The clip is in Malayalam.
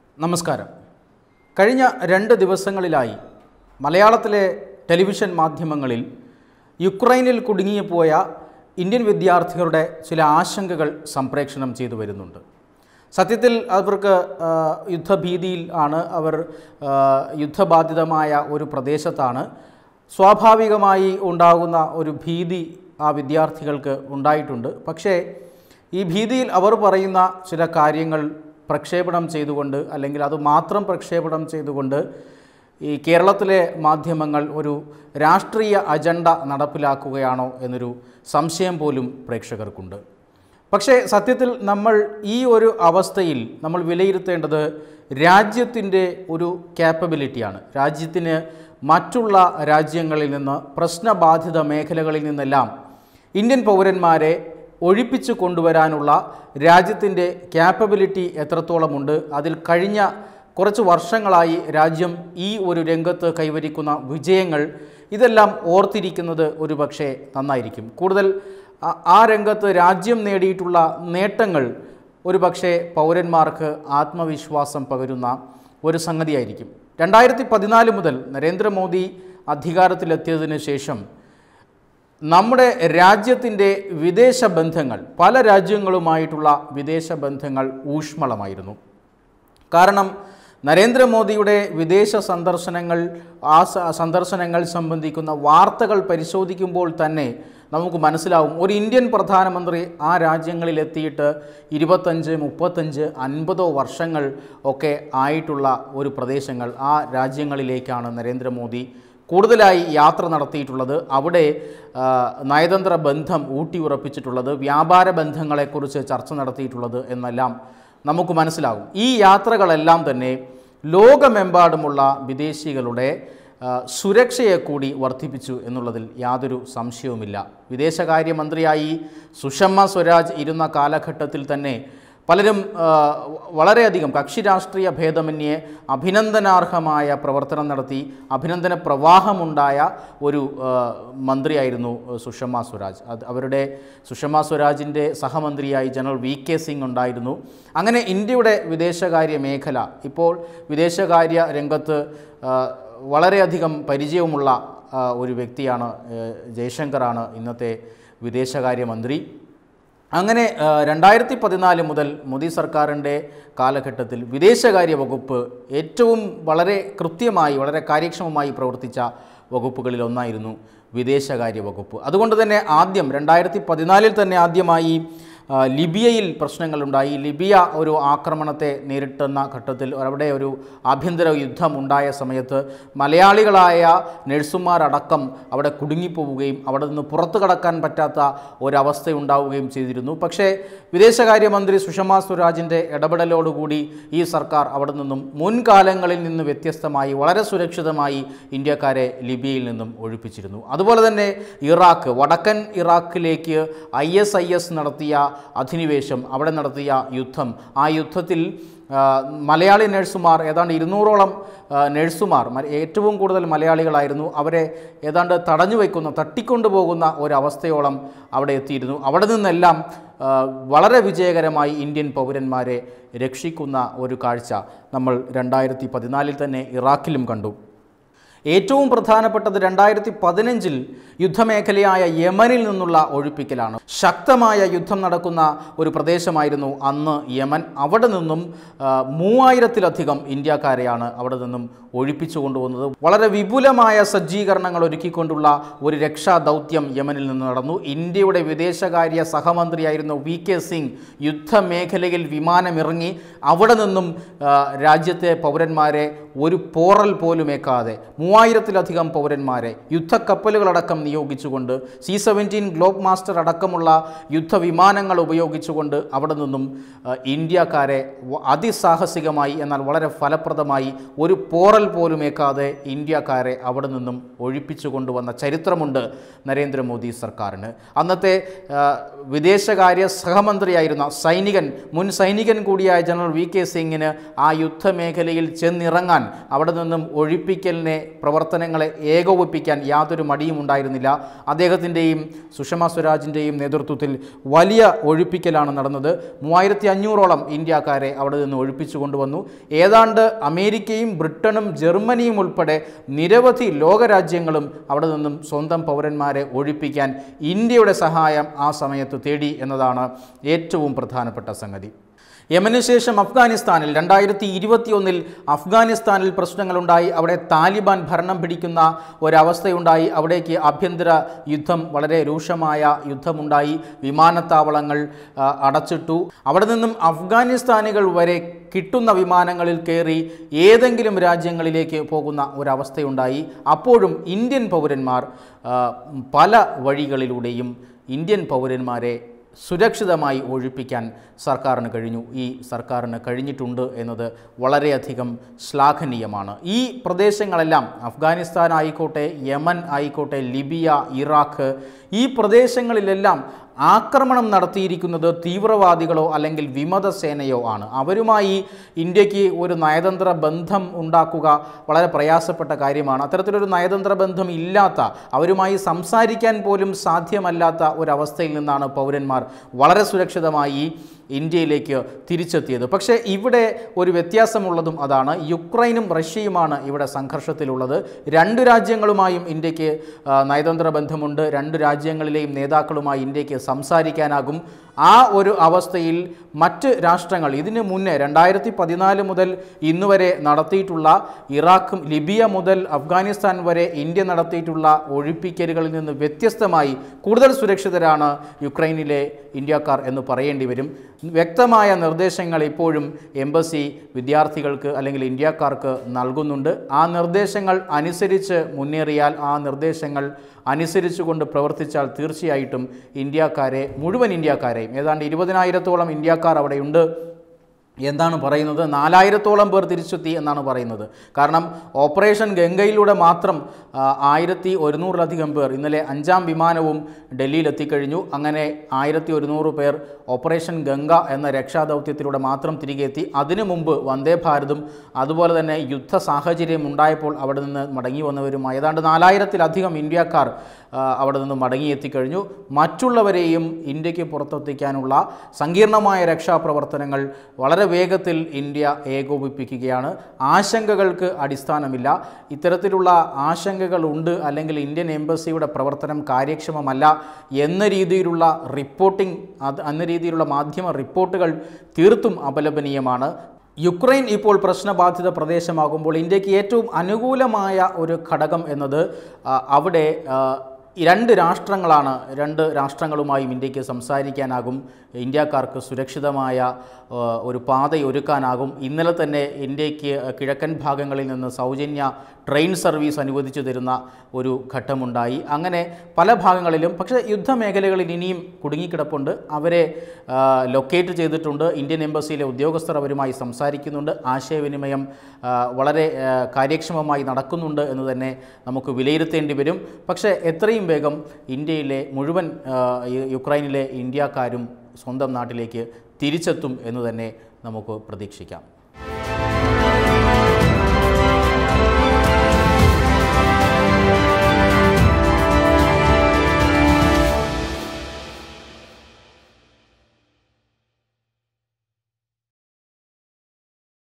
നമസ്കാരം കഴിഞ്ഞ രണ്ട് ദിവസങ്ങളിലായി മലയാളത്തിലെ ടെലിവിഷൻ മാധ്യമങ്ങളിൽ യുക്രൈനിൽ കുടുങ്ങിപ്പോയ ഇന്ത്യൻ വിദ്യാർത്ഥികളുടെ ചില ആശങ്കകൾ സംപ്രേഷണം ചെയ്തു വരുന്നുണ്ട് സത്യത്തിൽ അവർക്ക് ആ, യുദ്ധഭീതിയിൽ ആണ് അവർ ആ, യുദ്ധബാധിതമായ ഒരു പ്രദേശത്താണ് സ്വാഭാവികമായി ഉണ്ടാകുന്ന ഒരു ഭീതി ആ വിദ്യാർത്ഥികൾക്ക് ഉണ്ടായിട്ടുണ്ട് പക്ഷേ ഈ ഭീതിയിൽ അവർ പറയുന്ന ചില കാര്യങ്ങൾ പ്രക്ഷേപണം ചെയ്തുകൊണ്ട് അല്ലെങ്കിൽ അത് മാത്രം പ്രക്ഷേപണം ചെയ്തുകൊണ്ട് ഈ കേരളത്തിലെ മാധ്യമങ്ങൾ ഒരു രാഷ്ട്രീയ അജണ്ട നടപ്പിലാക്കുകയാണോ എന്നൊരു സംശയം പോലും പ്രേക്ഷകർക്കുണ്ട് പക്ഷേ സത്യത്തിൽ നമ്മൾ ഈ ഒരു അവസ്ഥയിൽ നമ്മൾ വിലയിരുത്തേണ്ടത് രാജ്യത്തിൻ്റെ ഒരു ക്യാപ്പബിലിറ്റിയാണ് രാജ്യത്തിന് മറ്റുള്ള രാജ്യങ്ങളിൽ നിന്ന് പ്രശ്നബാധിത മേഖലകളിൽ നിന്നെല്ലാം ഇന്ത്യൻ പൗരന്മാരെ ഒഴിപ്പിച്ചു കൊണ്ടുവരാനുള്ള രാജ്യത്തിൻ്റെ ക്യാപ്പബിലിറ്റി എത്രത്തോളമുണ്ട് അതിൽ കഴിഞ്ഞ കുറച്ച് വർഷങ്ങളായി രാജ്യം ഈ ഒരു രംഗത്ത് കൈവരിക്കുന്ന വിജയങ്ങൾ ഇതെല്ലാം ഓർത്തിരിക്കുന്നത് ഒരു പക്ഷേ നന്നായിരിക്കും കൂടുതൽ ആ- ആ രംഗത്ത് രാജ്യം നേടിയിട്ടുള്ള നേട്ടങ്ങൾ ഒരു പക്ഷേ പൗരന്മാർക്ക് ആത്മവിശ്വാസം പകരുന്ന ഒരു സംഗതിയായിരിക്കും രണ്ടായിരത്തി പതിനാല് മുതൽ നരേന്ദ്രമോദി അധികാരത്തിലെത്തിയതിനു ശേഷം നമ്മുടെ രാജ്യത്തിൻ്റെ വിദേശ ബന്ധങ്ങൾ പല രാജ്യങ്ങളുമായിട്ടുള്ള വിദേശ ബന്ധങ്ങൾ ഊഷ്മളമായിരുന്നു കാരണം നരേന്ദ്രമോദിയുടെ വിദേശ സന്ദർശനങ്ങൾ ആ സ- സന്ദർശനങ്ങൾ സംബന്ധിക്കുന്ന വാർത്തകൾ പരിശോധിക്കുമ്പോൾ തന്നെ നമുക്ക് മനസ്സിലാവും ഒരു ഇന്ത്യൻ പ്രധാനമന്ത്രി ആ രാജ്യങ്ങളിൽ എത്തിയിട്ട് ഇരുപത്തഞ്ച് മുപ്പത്തഞ്ച് അൻപതോ വർഷങ്ങൾ ഒക്കെ ആയിട്ടുള്ള ഒരു പ്രദേശങ്ങൾ ആ രാജ്യങ്ങളിലേക്കാണ് നരേന്ദ്രമോദി കൂടുതലായി യാത്ര നടത്തിയിട്ടുള്ളത് അവിടെ ആ, നയതന്ത്ര ബന്ധം ഊട്ടിയുറപ്പിച്ചിട്ടുള്ളത് വ്യാപാര ബന്ധങ്ങളെക്കുറിച്ച് ചർച്ച നടത്തിയിട്ടുള്ളത് എന്നെല്ലാം നമുക്ക് മനസ്സിലാകും ഈ യാത്രകളെല്ലാം തന്നെ ലോകമെമ്പാടുമുള്ള വിദേശികളുടെ ആ, സുരക്ഷയെ കൂടി വർദ്ധിപ്പിച്ചു എന്നുള്ളതിൽ യാതൊരു സംശയവുമില്ല വിദേശകാര്യമന്ത്രിയായി സുഷമ സ്വരാജ് ഇരുന്ന കാലഘട്ടത്തിൽ തന്നെ പലരും ആ, വളരെയധികം കക്ഷി രാഷ്ട്രീയ ഭേദമന്യേ അഭിനന്ദനാർഹമായ പ്രവർത്തനം നടത്തി അഭിനന്ദന പ്രവാഹമുണ്ടായ ഒരു ആ, മന്ത്രിയായിരുന്നു സുഷമ സ്വരാജ് അത് അവരുടെ സുഷമ സ്വരാജിൻ്റെ സഹമന്ത്രിയായി ജനറൽ വി കെ സിംഗ് ഉണ്ടായിരുന്നു അങ്ങനെ ഇന്ത്യയുടെ വിദേശകാര്യ മേഖല ഇപ്പോൾ വിദേശകാര്യ രംഗത്ത് ആ, വളരെയധികം പരിചയമുള്ള ആ, ഒരു വ്യക്തിയാണ് ആ, ജയശങ്കറാണ് ഇന്നത്തെ വിദേശകാര്യമന്ത്രി അങ്ങനെ ആ, രണ്ടായിരത്തി പതിനാല് മുതൽ മോദി സർക്കാരിൻ്റെ കാലഘട്ടത്തിൽ വിദേശകാര്യ വകുപ്പ് ഏറ്റവും വളരെ കൃത്യമായി വളരെ കാര്യക്ഷമമായി പ്രവർത്തിച്ച വകുപ്പുകളിൽ ഒന്നായിരുന്നു വിദേശകാര്യ വകുപ്പ് അതുകൊണ്ട് തന്നെ ആദ്യം രണ്ടായിരത്തി പതിനാലിൽ തന്നെ ആദ്യമായി ആ, ലിബിയയിൽ പ്രശ്നങ്ങളുണ്ടായി ലിബിയ ഒരു ആക്രമണത്തെ നേരിട്ടുന്ന ഘട്ടത്തിൽ അവിടെ ഒരു ആഭ്യന്തര യുദ്ധം ഉണ്ടായ സമയത്ത് മലയാളികളായ നഴ്സുമാരടക്കം അവിടെ കുടുങ്ങിപ്പോവുകയും അവിടെ നിന്ന് പുറത്തു കടക്കാൻ പറ്റാത്ത ഒരവസ്ഥയുണ്ടാവുകയും ചെയ്തിരുന്നു പക്ഷേ വിദേശകാര്യമന്ത്രി സുഷമ സ്വരാജിൻ്റെ ഇടപെടലോടുകൂടി ഈ സർക്കാർ അവിടെ നിന്നും മുൻകാലങ്ങളിൽ നിന്ന് വ്യത്യസ്തമായി വളരെ സുരക്ഷിതമായി ഇന്ത്യക്കാരെ ലിബിയയിൽ നിന്നും ഒഴിപ്പിച്ചിരുന്നു അതുപോലെ തന്നെ ഇറാഖ് വടക്കൻ ഇറാഖിലേക്ക് ഐ എസ് ഐ എസ് നടത്തിയ അധിനിവേശം അവിടെ നടത്തിയ യുദ്ധം ആ യുദ്ധത്തിൽ ആ, മലയാളി നഴ്സുമാർ ഏതാണ്ട് ഇരുന്നൂറോളം ആ, നഴ്സുമാർ മ- ഏറ്റവും കൂടുതൽ മലയാളികളായിരുന്നു അവരെ ഏതാണ്ട് തടഞ്ഞു വയ്ക്കുന്ന തട്ടിക്കൊണ്ടുപോകുന്ന ഒരവസ്ഥയോളം അവിടെ എത്തിയിരുന്നു അവിടെ നിന്നെല്ലാം ആ, വളരെ വിജയകരമായി ഇന്ത്യൻ പൗരന്മാരെ രക്ഷിക്കുന്ന ഒരു കാഴ്ച നമ്മൾ രണ്ടായിരത്തി പതിനാലിൽ തന്നെ ഇറാഖിലും കണ്ടു ഏറ്റവും പ്രധാനപ്പെട്ടത് രണ്ടായിരത്തി പതിനഞ്ചിൽ യുദ്ധമേഖലയായ യമനിൽ നിന്നുള്ള ഒഴിപ്പിക്കലാണ് ശക്തമായ യുദ്ധം നടക്കുന്ന ഒരു പ്രദേശമായിരുന്നു അന്ന് യമൻ അവിടെ നിന്നും ആ, മൂവായിരത്തിലധികം ഇന്ത്യക്കാരെയാണ് അവിടെ നിന്നും ഒഴിപ്പിച്ചു കൊണ്ടുവന്നത് വളരെ വിപുലമായ സജ്ജീകരണങ്ങൾ ഒരുക്കിക്കൊണ്ടുള്ള ഒരു രക്ഷാ ദൗത്യം യമനിൽ നിന്ന് നടന്നു ഇന്ത്യയുടെ വിദേശകാര്യ സഹമന്ത്രിയായിരുന്ന വി കെ സിംഗ് യുദ്ധമേഖലയിൽ വിമാനമിറങ്ങി അവിടെ നിന്നും ആ, രാജ്യത്തെ പൗരന്മാരെ ഒരു പോറൽ പോലുമേക്കാതെ മൂവായിരത്തിലധികം പൗരന്മാരെ യുദ്ധക്കപ്പലുകളടക്കം നിയോഗിച്ചുകൊണ്ട് സി സെവൻറ്റീൻ ഗ്ലോബ് മാസ്റ്റർ അടക്കമുള്ള യുദ്ധവിമാനങ്ങൾ ഉപയോഗിച്ചുകൊണ്ട് അവിടെ നിന്നും ആ, ഇന്ത്യക്കാരെ വ- അതിസാഹസികമായി എന്നാൽ വളരെ ഫലപ്രദമായി ഒരു പോറൽ പോലുമേക്കാതെ ഇന്ത്യക്കാരെ അവിടെ നിന്നും ഒഴിപ്പിച്ചു കൊണ്ടുവന്ന ചരിത്രമുണ്ട് നരേന്ദ്രമോദി സർക്കാരിന് അന്നത്തെ ആ, വിദേശകാര്യ സഹമന്ത്രിയായിരുന്ന സൈനികൻ മുൻ സൈനികൻ കൂടിയായ ജനറൽ വി കെ സിംഗിന് ആ യുദ്ധമേഖലയിൽ ചെന്നിറങ്ങാൻ അവിടെ നിന്നും ഒഴിപ്പിക്കലിനെ പ്രവർത്തനങ്ങളെ ഏകോപിപ്പിക്കാൻ യാതൊരു മടിയും ഉണ്ടായിരുന്നില്ല അദ്ദേഹത്തിൻ്റെയും സുഷമ സ്വരാജിൻ്റെയും നേതൃത്വത്തിൽ വലിയ ഒഴിപ്പിക്കലാണ് നടന്നത് മൂവായിരത്തി അഞ്ഞൂറോളം ഇന്ത്യക്കാരെ അവിടെ നിന്ന് ഒഴിപ്പിച്ചു കൊണ്ടുവന്നു ഏതാണ്ട് അമേരിക്കയും ബ്രിട്ടനും ജർമ്മനിയും ഉൾപ്പെടെ നിരവധി ലോകരാജ്യങ്ങളും അവിടെ നിന്നും സ്വന്തം പൗരന്മാരെ ഒഴിപ്പിക്കാൻ ഇന്ത്യയുടെ സഹായം ആ സമയത്ത് തേടി എന്നതാണ് ഏറ്റവും പ്രധാനപ്പെട്ട സംഗതി യമന് ശേഷം അഫ്ഗാനിസ്ഥാനിൽ രണ്ടായിരത്തി ഇരുപത്തിയൊന്നിൽ അഫ്ഗാനിസ്ഥാനിൽ പ്രശ്നങ്ങളുണ്ടായി അവിടെ താലിബാൻ ഭരണം പിടിക്കുന്ന ഒരവസ്ഥയുണ്ടായി അവിടേക്ക് ആഭ്യന്തര യുദ്ധം വളരെ രൂക്ഷമായ യുദ്ധമുണ്ടായി വിമാനത്താവളങ്ങൾ ആ, അടച്ചിട്ടു അവിടെ നിന്നും അഫ്ഗാനിസ്ഥാനികൾ വരെ കിട്ടുന്ന വിമാനങ്ങളിൽ കയറി ഏതെങ്കിലും രാജ്യങ്ങളിലേക്ക് പോകുന്ന ഒരവസ്ഥയുണ്ടായി അപ്പോഴും ഇന്ത്യൻ പൗരന്മാർ ആ, പല വഴികളിലൂടെയും ഇന്ത്യൻ പൗരന്മാരെ സുരക്ഷിതമായി ഒഴിപ്പിക്കാൻ സർക്കാരിന് കഴിഞ്ഞു ഈ സർക്കാരിന് കഴിഞ്ഞിട്ടുണ്ട് എന്നത് വളരെയധികം ശ്ലാഘനീയമാണ് ഈ പ്രദേശങ്ങളെല്ലാം അഫ്ഗാനിസ്ഥാൻ ആയിക്കോട്ടെ യമൻ ആയിക്കോട്ടെ ലിബിയ ഇറാഖ് ഈ പ്രദേശങ്ങളിലെല്ലാം ആക്രമണം നടത്തിയിരിക്കുന്നത് തീവ്രവാദികളോ അല്ലെങ്കിൽ വിമതസേനയോ ആണ് അവരുമായി ഇന്ത്യക്ക് ഒരു നയതന്ത്ര ബന്ധം ഉണ്ടാക്കുക വളരെ പ്രയാസപ്പെട്ട കാര്യമാണ് അത്തരത്തിലൊരു നയതന്ത്ര ബന്ധം ഇല്ലാത്ത അവരുമായി സംസാരിക്കാൻ പോലും സാധ്യമല്ലാത്ത ഒരവസ്ഥയിൽ നിന്നാണ് പൗരന്മാർ വളരെ സുരക്ഷിതമായി ഇന്ത്യയിലേക്ക് തിരിച്ചെത്തിയത് പക്ഷേ ഇവിടെ ഒരു വ്യത്യാസമുള്ളതും അതാണ് യുക്രൈനും റഷ്യയുമാണ് ഇവിടെ സംഘർഷത്തിലുള്ളത് രണ്ട് രാജ്യങ്ങളുമായും ഇന്ത്യക്ക് ആ, നയതന്ത്ര ബന്ധമുണ്ട് രണ്ട് രാജ്യങ്ങളിലെയും നേതാക്കളുമായി ഇന്ത്യക്ക് സംസാരിക്കാനാകും ആ ഒരു അവസ്ഥയിൽ മറ്റ് രാഷ്ട്രങ്ങൾ ഇതിന് മുന്നേ രണ്ടായിരത്തി പതിനാല് മുതൽ ഇന്ന് വരെ നടത്തിയിട്ടുള്ള ഇറാഖും ലിബിയ മുതൽ അഫ്ഗാനിസ്ഥാൻ വരെ ഇന്ത്യ നടത്തിയിട്ടുള്ള ഒഴിപ്പിക്കലുകളിൽ നിന്ന് വ്യത്യസ്തമായി കൂടുതൽ സുരക്ഷിതരാണ് യുക്രൈനിലെ ഇന്ത്യക്കാർ എന്ന് പറയേണ്ടി വരും വ്യക്തമായ നിർദ്ദേശങ്ങൾ ഇപ്പോഴും എംബസി വിദ്യാർത്ഥികൾക്ക് അല്ലെങ്കിൽ ഇന്ത്യക്കാർക്ക് നൽകുന്നുണ്ട് ആ നിർദ്ദേശങ്ങൾ അനുസരിച്ച് മുന്നേറിയാൽ ആ നിർദ്ദേശങ്ങൾ അനുസരിച്ചുകൊണ്ട് പ്രവർത്തിച്ചാൽ തീർച്ചയായിട്ടും ഇന്ത്യക്കാരെ മുഴുവൻ ഇന്ത്യക്കാരെയും ഏതാണ്ട് ഇരുപതിനായിരത്തോളം ഇന്ത്യക്കാർ അവിടെയുണ്ട് എന്താണ് പറയുന്നത് നാലായിരത്തോളം പേർ തിരിച്ചെത്തി എന്നാണ് പറയുന്നത് കാരണം ഓപ്പറേഷൻ ഗംഗയിലൂടെ മാത്രം ആ, ആയിരത്തി ഒരുന്നൂറിലധികം പേർ ഇന്നലെ അഞ്ചാം വിമാനവും ഡൽഹിയിൽ എത്തിക്കഴിഞ്ഞു അങ്ങനെ ആയിരത്തി ഒരുന്നൂറ് പേർ ഓപ്പറേഷൻ ഗംഗ എന്ന രക്ഷാദൗത്യത്തിലൂടെ മാത്രം തിരികെ എത്തി അതിനു മുമ്പ് വന്ദേ ഭാരതും അതുപോലെ തന്നെ യുദ്ധ സാഹചര്യം ഉണ്ടായപ്പോൾ അവിടെ നിന്ന് മടങ്ങി വന്നവരും ഏതാണ്ട് നാലായിരത്തിലധികം ഇന്ത്യക്കാർ ആ, അവിടെ നിന്ന് മടങ്ങിയെത്തിക്കഴിഞ്ഞു മറ്റുള്ളവരെയും ഇന്ത്യക്ക് പുറത്തെത്തിക്കാനുള്ള സങ്കീർണമായ രക്ഷാപ്രവർത്തനങ്ങൾ വളരെ വേഗത്തിൽ ഇന്ത്യ ഏകോപിപ്പിക്കുകയാണ് ആശങ്കകൾക്ക് അടിസ്ഥാനമില്ല ഇത്തരത്തിലുള്ള ആശങ്കകൾ ഉണ്ട് അല്ലെങ്കിൽ ഇന്ത്യൻ എംബസിയുടെ പ്രവർത്തനം കാര്യക്ഷമമല്ല എന്ന രീതിയിലുള്ള റിപ്പോർട്ടിംഗ് അത് എന്ന രീതിയിലുള്ള മാധ്യമ റിപ്പോർട്ടുകൾ തീർത്തും അപലപനീയമാണ് യുക്രൈൻ ഇപ്പോൾ പ്രശ്നബാധിത പ്രദേശമാകുമ്പോൾ ഇന്ത്യക്ക് ഏറ്റവും അനുകൂലമായ ഒരു ഘടകം എന്നത് ആ, അവിടെ ആ, ഈ രണ്ട് രാഷ്ട്രങ്ങളാണ് രണ്ട് രാഷ്ട്രങ്ങളുമായും ഇന്ത്യക്ക് സംസാരിക്കാനാകും ഇന്ത്യക്കാർക്ക് സുരക്ഷിതമായ ആ, ഒരു പാതയൊരുക്കാനാകും ഇന്നലെ തന്നെ ഇന്ത്യക്ക് കിഴക്കൻ ഭാഗങ്ങളിൽ നിന്ന് സൗജന്യ ട്രെയിൻ സർവീസ് അനുവദിച്ചു തരുന്ന ഒരു ഘട്ടമുണ്ടായി അങ്ങനെ പല ഭാഗങ്ങളിലും പക്ഷേ യുദ്ധമേഖലകളിൽ ഇനിയും കുടുങ്ങിക്കിടപ്പുണ്ട് അവരെ ആ, ലൊക്കേറ്റ് ചെയ്തിട്ടുണ്ട് ഇന്ത്യൻ എംബസിയിലെ ഉദ്യോഗസ്ഥർ അവരുമായി സംസാരിക്കുന്നുണ്ട് ആശയവിനിമയം ആ, വളരെ ആ, കാര്യക്ഷമമായി നടക്കുന്നുണ്ട് എന്ന് തന്നെ നമുക്ക് വിലയിരുത്തേണ്ടി വരും പക്ഷേ എത്രയും വേഗം ഇന്ത്യയിലെ മുഴുവൻ ആ, യു- യുക്രൈനിലെ ഇന്ത്യക്കാരും സ്വന്തം നാട്ടിലേക്ക് തിരിച്ചെത്തും എന്ന് തന്നെ നമുക്ക് പ്രതീക്ഷിക്കാം